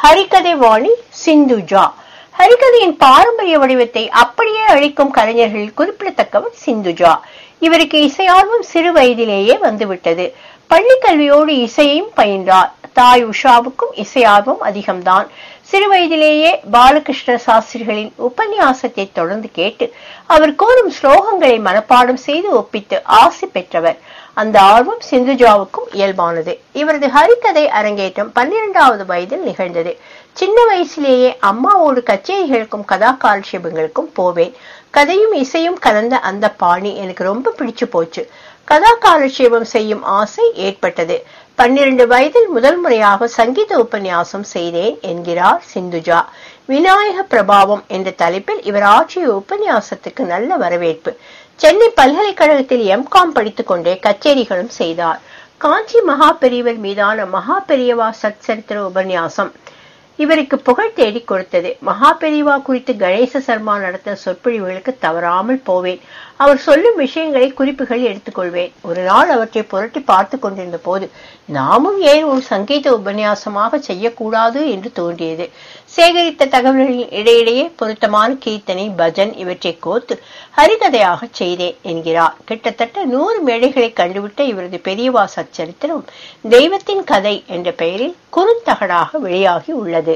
ஹரிகதை வாணி சிந்துஜா ஹரிகதையின் பாரம்பரிய வடிவத்தை அப்படியே அழிக்கும் கலைஞர்களில் குறிப்பிடத்தக்கவர் சிந்துஜா இவருக்கு இசையார்வம் சிறு வயதிலேயே வந்துவிட்டது பள்ளி கல்வியோடு இசையையும் பயின்றார் தாய் உஷாவுக்கும் இசையார்வம் அதிகம்தான் சிறு வயதிலேயே பாலகிருஷ்ண சாஸ்திரிகளின் உபன்யாசத்தை தொடர்ந்து கேட்டு அவர் கூறும் ஸ்லோகங்களை மனப்பாடம் செய்து ஒப்பித்து ஆசி பெற்றவர் அந்த ஆர்வம் சிந்துஜாவுக்கும் இயல்பானது இவரது ஹரிகதை அரங்கேற்றம் பன்னிரெண்டாவது வயதில் நிகழ்ந்தது சின்ன வயசிலேயே அம்மாவோடு கச்சேரிகளுக்கும் கதா காலட்சேபங்களுக்கும் போவேன் கதையும் இசையும் கலந்த அந்த பாணி எனக்கு ரொம்ப பிடிச்சு போச்சு கதா காலட்சேபம் செய்யும் ஆசை ஏற்பட்டது பன்னிரண்டு வயதில் முதல் முறையாக சங்கீத உபன்யாசம் செய்தேன் என்கிறார் சிந்துஜா விநாயக பிரபாவம் என்ற தலைப்பில் இவர் ஆற்றிய உபன்யாசத்துக்கு நல்ல வரவேற்பு சென்னை பல்கலைக்கழகத்தில் எம்காம் படித்துக் கொண்டே கச்சேரிகளும் செய்தார் காஞ்சி மகா பெரியவர் மீதான மகா பெரியவா சச்சரித்திர உபன்யாசம் இவருக்கு புகழ் தேடி கொடுத்தது மகா பெரியவா குறித்து கணேச சர்மா நடத்தின சொற்பொழிவுகளுக்கு தவறாமல் போவேன் அவர் சொல்லும் விஷயங்களை குறிப்புகள் எடுத்துக்கொள்வேன் ஒரு நாள் அவற்றை புரட்டி பார்த்து கொண்டிருந்த போது நாமும் ஏன் ஒரு சங்கீத உபன்யாசமாக செய்யக்கூடாது என்று தோன்றியது சேகரித்த தகவல்களின் இடையிடையே பொருத்தமான கீர்த்தனை பஜன் இவற்றை கோத்து ஹரிகதையாக செய்தேன் என்கிறார் கிட்டத்தட்ட நூறு மேடைகளை கண்டுவிட்ட இவரது பெரியவா சச்சரித்திரம் தெய்வத்தின் கதை என்ற பெயரில் குறுந்தகடாக வெளியாகி உள்ளது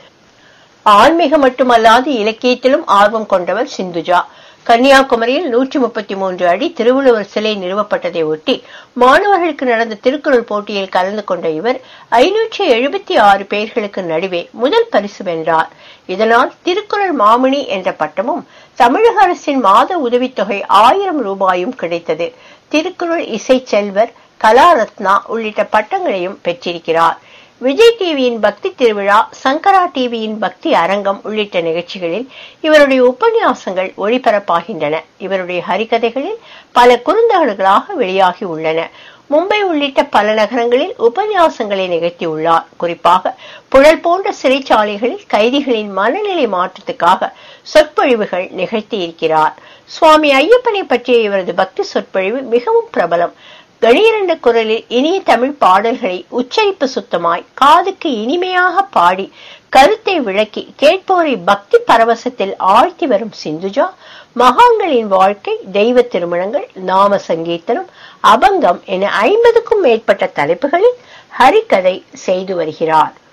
ஆன்மீகம் மட்டுமல்லாது இலக்கியத்திலும் ஆர்வம் கொண்டவர் சிந்துஜா கன்னியாகுமரியில் நூற்றி முப்பத்தி மூன்று அடி திருவள்ளுவர் சிலை நிறுவப்பட்டதை ஒட்டி மாணவர்களுக்கு நடந்த திருக்குறள் போட்டியில் கலந்து கொண்ட இவர் ஐநூற்றி எழுபத்தி ஆறு பேர்களுக்கு நடுவே முதல் பரிசு வென்றார் இதனால் திருக்குறள் மாமணி என்ற பட்டமும் தமிழக அரசின் மாத உதவித்தொகை ஆயிரம் ரூபாயும் கிடைத்தது திருக்குறள் இசை செல்வர் கலாரத்னா உள்ளிட்ட பட்டங்களையும் பெற்றிருக்கிறார் விஜய் டிவியின் பக்தி திருவிழா சங்கரா டிவியின் பக்தி அரங்கம் உள்ளிட்ட நிகழ்ச்சிகளில் இவருடைய உபன்யாசங்கள் ஒளிபரப்பாகின்றன இவருடைய ஹரிகதைகளில் பல குறுந்தகடுகளாக வெளியாகி உள்ளன மும்பை உள்ளிட்ட பல நகரங்களில் உபன்யாசங்களை நிகழ்த்தியுள்ளார் குறிப்பாக புழல் போன்ற சிறைச்சாலைகளில் கைதிகளின் மனநிலை மாற்றத்துக்காக சொற்பொழிவுகள் நிகழ்த்தி இருக்கிறார் சுவாமி ஐயப்பனை பற்றிய இவரது பக்தி சொற்பொழிவு மிகவும் பிரபலம் கணீரண்ட குரலில் இனிய தமிழ் பாடல்களை உச்சரிப்பு சுத்தமாய் காதுக்கு இனிமையாக பாடி கருத்தை விளக்கி கேட்போரை பக்தி பரவசத்தில் ஆழ்த்தி வரும் சிந்துஜா மகான்களின் வாழ்க்கை தெய்வ திருமணங்கள் நாம சங்கீர்த்தனம் அபங்கம் என ஐம்பதுக்கும் மேற்பட்ட தலைப்புகளில் ஹரிகதை செய்து வருகிறார்